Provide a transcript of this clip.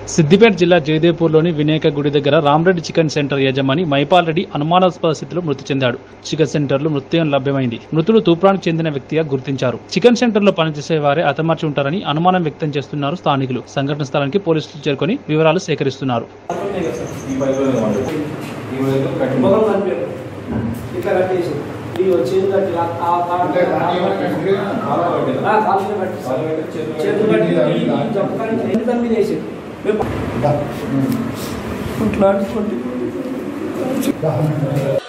సిద్దిపేట జిల్లా జయదేపూర్లోని వినాయక గుడి దగ్గర రామరెడ్డి చికెన్ సెంటర్ యజమాని మైపాల్ రెడ్డి అనుమానాస్పద స్థితిలో మృతి చెందాడు చికెన్ సెంటర్లో మృతదేహం లభ్యమైంది మృతుడు తూప్రానికి చెందిన వ్యక్తిగా గుర్తించారు చికెన్ సెంటర్లో పనిచేసే వారే హతమార్చి ఉంటారని అనుమానం వ్యక్తం చేస్తున్నారు స్థానికులు సంఘటన స్థలానికి పోలీసులు చేరుకొని వివరాలు సేకరిస్తున్నారు ఈ పైపులోనే వాడేది. ఈ వైపు కట్టి మొగం కనిపించదు ఇట్లా కట్టేసి ఇది వచ్చేది కట్టి ఆ- ఆ- ఆ- అంటే కాలు కట్టి కాలు కట్టేది. ఆ, కాలు మీద కట్టి కాలు కట్టి చేతులు చేతులు కట్టి కట్టి ఈ- ఈ జంపకాన్ని చేతి దాని మీద వేసి మేము ఇట్లా కొట్టి